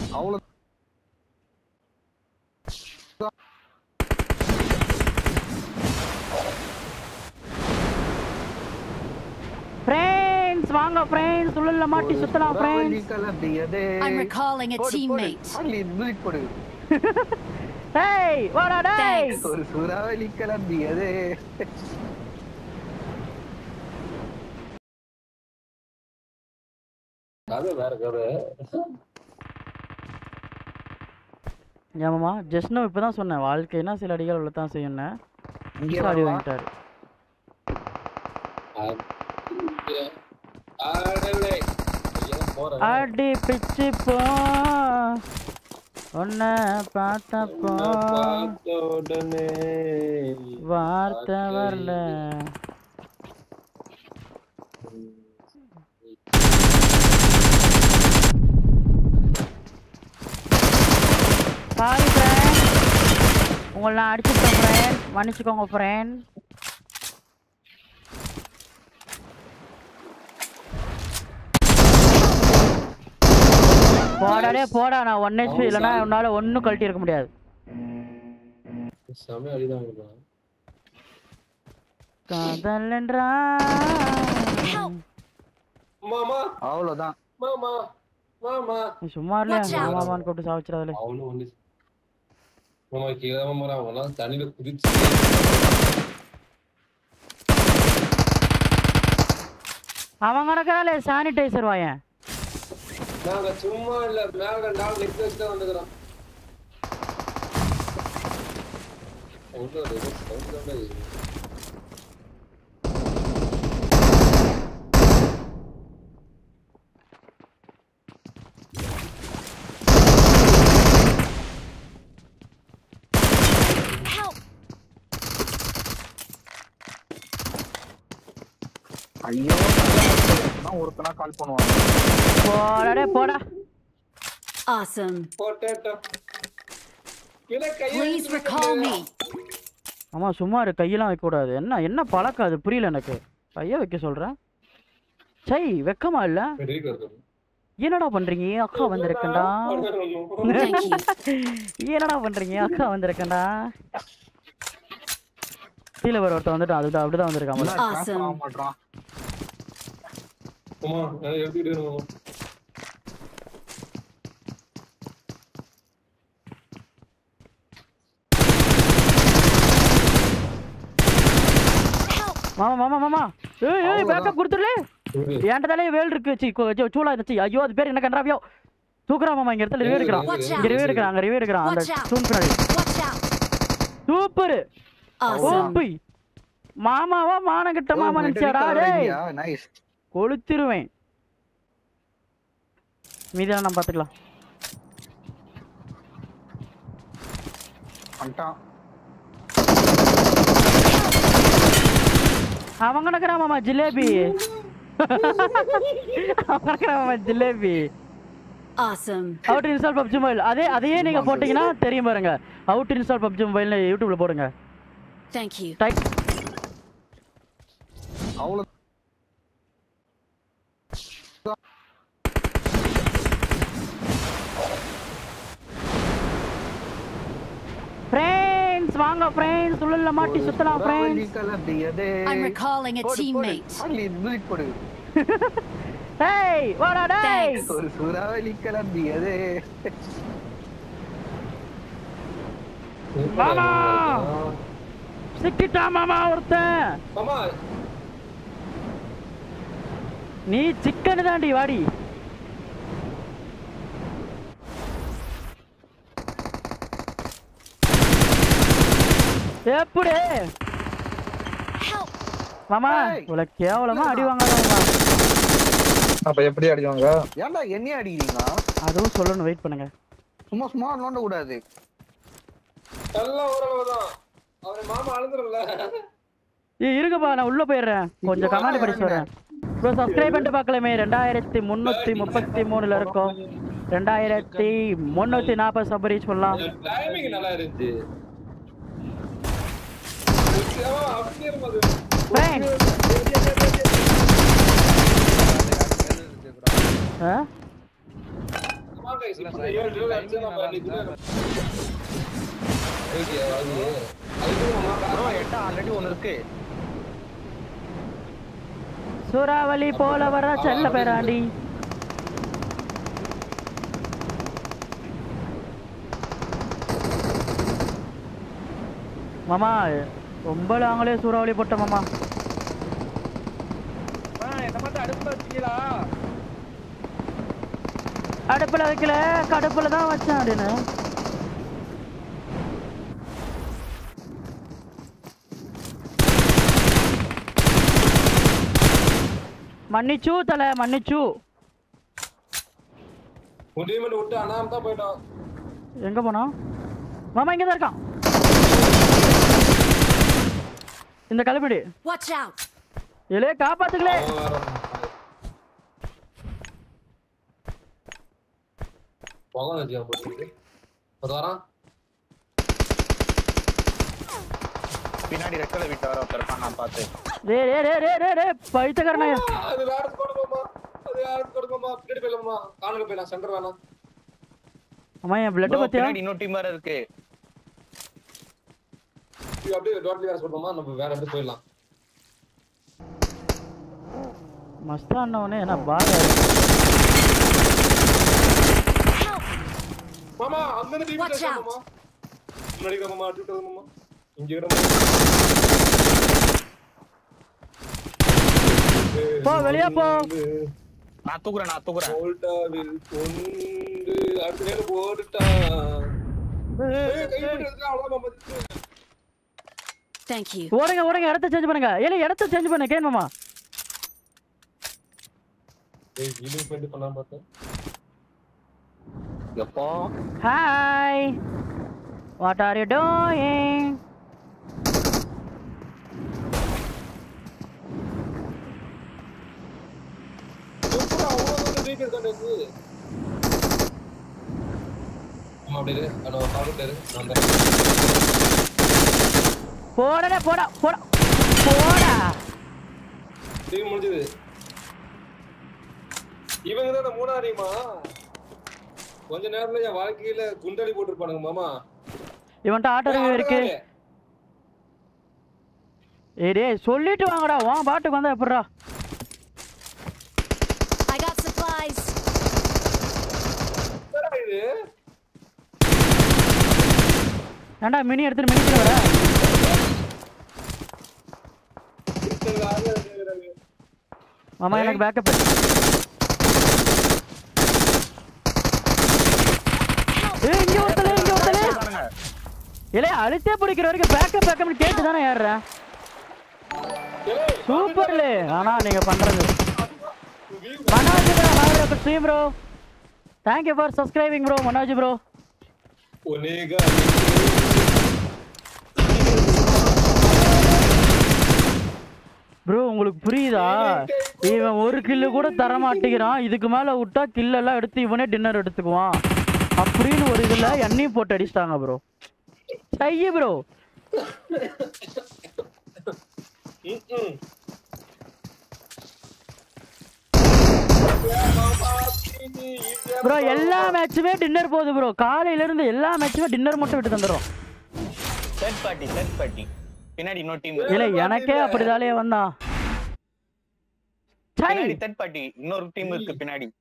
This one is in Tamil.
அவ்வளோ ஃப்ரெண்ட்ஸ் வாங்க ஃப்ரெண்ட்ஸ் உள்ள மாட்டி சுத்தலாம் ஃப்ரெண்ட்ஸ் கலந்தியதே I'm recalling a போடு, போடு. teammate. அள்ளி மியூசிக் போடு டேய் வாடா டேய் Thanks. ஒரு சூறாவளி கிளம்பியதே கதை வேற கதை ஏமாமா ஜஸ்ட் நான் இப்பதான் சொன்னேன் வாழ்க்கைனா சில அடிகள் உள்ளதான் செய்யணும் இங்கே அடி வரவா? வாங்கிட்டாரு ஆடலே ஐயா போறேன் அடி பிச்சு போ உன்னை பார்த்தப்போ பார்த்த உடனே வார்த்தை வரல சாரி ஃப்ரெண்ட் உங்களை நான் அடிச்சுட்டேன் ஃப்ரெண்ட் மன்னிச்சுக்கோங்க ஃப்ரெண்ட் போடாடே போடா நான் ஒன் ஹெச்பி இல்லைன்னா உன்னால ஒன்றும் கழட்டி இருக்க முடியாது செம அடிதான் இருக்கான் காதல் என்றா மாமா அவ்வளவுதான் மாமா மாமா நீ சும்மா இல்லையா Watch out. மாமான்னு கூப்பிட்டு சாவிச்சிடாதுல அவனும் வந்து மாமா கீழே மாமா அவன்லாம் தண்ணியில குதிச்சு அவன் கிடக்கிறாளே சானிடைசர் வாயன் நாங்க சும்மா இல்ல மேல ரெண்டு ஆள் நிக்க வச்சு தான் வந்துக்கிறோம் ஒன்றும் இல்லை, ஏதோ sound தான் கேக்குது. Help! ஐயோ நான் ஒருத்தனா கால் பண்ணுவாங்க போடாடே போடா Awesome. Potato. கீழே கையை Please வச்சு recall me. ஆமா சும்மா இரு கையெல்லாம் வைக்க கூடாது என்ன என்ன பழக்கம் அது புரியல எனக்கு கைய வைக்க சொல்றேன் சை வெக்கமா இல்ல பெரிய கருத்து. என்னடா பண்றீங்க அக்கா வந்திருக்கேன்டா Thank you. என்னடா பண்றீங்க அக்கா வந்திருக்கேன்டா கீழே வர ஒருத்தன் வந்துட்டு அதுதான் அப்படிதான் வந்திருக்கான் போல. Awesome. ஆக மாட்டான் மாமா, நான் எடுத்துக்கிட்டு இருக்கேன் மாமா. மாமா மாமா மாமா ஏய் ஏய் பேக்கப் கொடுத்துடல இவரு, என்கிட்ட தலையே வேல் இருக்கு சி கொ- சி, சூளா இருந்துச்சு ஐயோ அது பேர் என்ன கண்டாவியோ தூக்குறா மாமா இங்க இடத்துல ரிவே எடுக்கிறான் Watch இங்க out. ரிவே எடுக்கிறான் அங்க ரிவே எடுக்கிறான் அந்த Watch out. தூண் பின்னாடி Watch out. Super Awesome. ஓப்பி மாமாவா மானங்கிட்ட மாமா நினைச்சாடா டேய் நைஸ் கொளுத்திருவேன் மீதியெல்லாம் நம்ம பாத்துக்கலாம் வந்துட்டான் அவன் கிடக்குறான் மாமா ஜிலேபி அவன் கிடக்குறான் மாமா jalebi Awesome. Out install PUBG mobile அதே அதையே நீங்க போட்டீங்கன்னா தெரியும் பாருங்க அவுட் இன்ஸ்டால் பப்ஜி மொபைல்னு யூடியூப்ல போடுங்க Thank you. டைப் அவ்வளோ ஃப்ரெண்ட்ஸ் வாங்க ஃப்ரெண்ட்ஸ் உள்ள மாட்டி சுத்தலாம் சூறாவளி ஃப்ரெண்ட்ஸ் கிளம்பியதே I'm recalling a போடு, போடு. teammate. அள்ளி மியூசிக் போடு டேய் வாடா டேய் Thanks. ஒரு சூறாவளி கிளம்பியதே மாமா! சிக்கிட்டான் மாமா ஒருத்தன் மாமா, நீ சிக்கன் தாண்டி வாடி எப்படி Help! மாமா ஏய். இவ்வளவு கேவலமா அடி வாங்காதவங்க அப்ப எப்படி அடிவாங்க ஏன்டா என்னைய அடிக்கிறீங்க அதுவும் சொல்லணும் வெயிட் பண்ணுங்க சும்மா சும்மா நோண்ட கூடாது எல்லாம் ஓரளவுதான். அவரை மாமா அழுதுறல ஏய் இருங்கப்பா நான் உள்ள போயிடுறேன் கொஞ்சம் கமெண்ட் படிச்சு வரேன் ப்ரோ சப்ஸ்கிரைப் பண்ணிட்டு பார்க்கலாமே ரெண்டாயிரத்தி முந்நூற்றி முப்பத்தி மூணுல இருக்கோம் ரெண்டாயிரத்தி முந்நூற்றி நாற்பது சப் ரீச் பண்ணலாம் டைமிங் நல்லா இருந்துச்சு ஆமா, அப்படியே இருந்தது. Friend. ஆ ஆமா, guys. இப்ப ஏழு ரூபா அடிச்சா நம்ம அன்னைக்கு கூட- ஓகே, அது அது மாமா, ப்ரோ எட்ட ஆல்ரெடி ஒன்னு இருக்கு சூறாவளி போல வர செல்ல பேராண்டி மாமா ரொம்ப நாங்களே சூறாவளி போட்டோம் மாமா என்ன மட்டும் அடுப்புல வச்சீங்களா அடுப்புல வைக்கல கடுப்புல தான் வச்சேன் அப்படின்னு மன்னிச்சு தல மன்னிச்சு முடியுமென்னு விட்டு அனாம தான் போயிட்டோம் எங்க போனா மாமா இங்க தான் இருக்கான் இந்த கலப்பிடி Watch out! இலே காப்பாத்துங்களே அவன் வேற. பகவான் வச்சுக்கான் போட்டு ஒரு வாரம் பின்னாடி ரெக்கல வீட்டு வர ஒருத்தர் நான் பார்த்து ரே ரே ரே ரே ரே ரே பைத்தக்காரனாயா அது வேற கொடுப்போமா அது வேற கொடுப்போமா பின்னாடி போயிடலாமா காணுங்க போயிடலாம் சென்டர் வேணாம் அம்மா என் பிளட் Bro, பத்தியா பின்னாடி இன்னொரு டீம் வேற இருக்கு இது அப்படியே டோட்டலி வேற கொடுப்போமா நம்ம வேற இடத்துக்கு போயிடலாம் மஸ்தா அண்ணவனே என்ன பாரு Help! மாமா அந்த டீம் Watch out. மாமா முன்னாடி இருக்கிற மாமா அடி விட்டது மாமா இங்க இருக்கிற மாமா போ வெளியே போ நான் தூக்குறேன் நான் தூக்குறேன் போல்டாவில் கொண்டு அடுத்த நேரம் போட்டுட்டான் ஏய், கை விட்டு எடுத்துட்டா, அவ்வளவுதான் மாமா. Thank you. ஓடுங்க ஓடுங்க இடத்த சேஞ்ச் பண்ணுங்க ஏல இடத்த சேஞ்ச் பண்ணு கேன் மாமா ஏய், healing point பண்ணாம பார்த்தேன். எப்போ hi what are you doing எப்படா அவ்வளவு தூரம் weak இருக்கான்டா இது? ஆமா, அப்படியே இரு. நான் பாத்துட்டு இரு. நான் வந்துடுறேன். போடா போடா போடா போடா Team முடிஞ்சது. இவங்க தான் மூணாவது டீமா கொஞ்ச நேரத்துல என் வாழ்க்கையில குண்டலி போட்டிருப்பானுங்க மாமா இவன்ட்ட ஆட்டோ ரிவ்யூ இருக்கு ஏய் டேய் சொல்லிட்டு வாங்கடா உன் பாட்டுக்கு வந்தா எப்படிடா I got supplies. என்னடா இது ஏன்டா மினி எடுத்துட்டு மினிக்கு வர இத்தனை ஆளு இருக்கிறாங்க. மாமா எனக்கு பேக்கப் ஏய் இங்க ஒருத்தல இங்க ஒருத்தல பாருங்க இல்ல அழுத்தே பிடிக்கிற வரைக்கும் பேக்கப் பேக்கப்னு கேட்டு தானே ஏறுறேன் ஏய், சூப்பர்ல ஆனா நீங்க பண்றது Manoj bro hi bro stream bro thank you for subscribing bro Manoj bro ஒனேகா ப்ரோ உங்களுக்கு புரியுதா இவன் ஒரு கில்லு கூட தர மாட்டேங்கிறான் இதுக்கு மேல விட்டா kill எல்லாம் எடுத்து இவனே டின்னர் எடுத்துக்குவான் அப்படின்னு ஒரு இதுல எண்ணெயும் போட்டு அடிச்சிட்டாங்க ப்ரோ செய்ய ப்ரோ ம்ம். ப்ரோ எல்லா மேட்சுமே டின்னர் போகுது ப்ரோ காலையில இருந்து எல்லா மேட்சுமே டின்னர் மட்டும் விட்டு தந்துடும் தேர்ட் பார்ட்டி தேர்ட் பார்ட்டி பின்னாடி இன்னொரு டீம் இல்ல எனக்கே அப்படிதாலே வந்தான் சை பின்னாடி தேர்ட் பார்ட்டி இன்னொரு டீம் இருக்கு பின்னாடி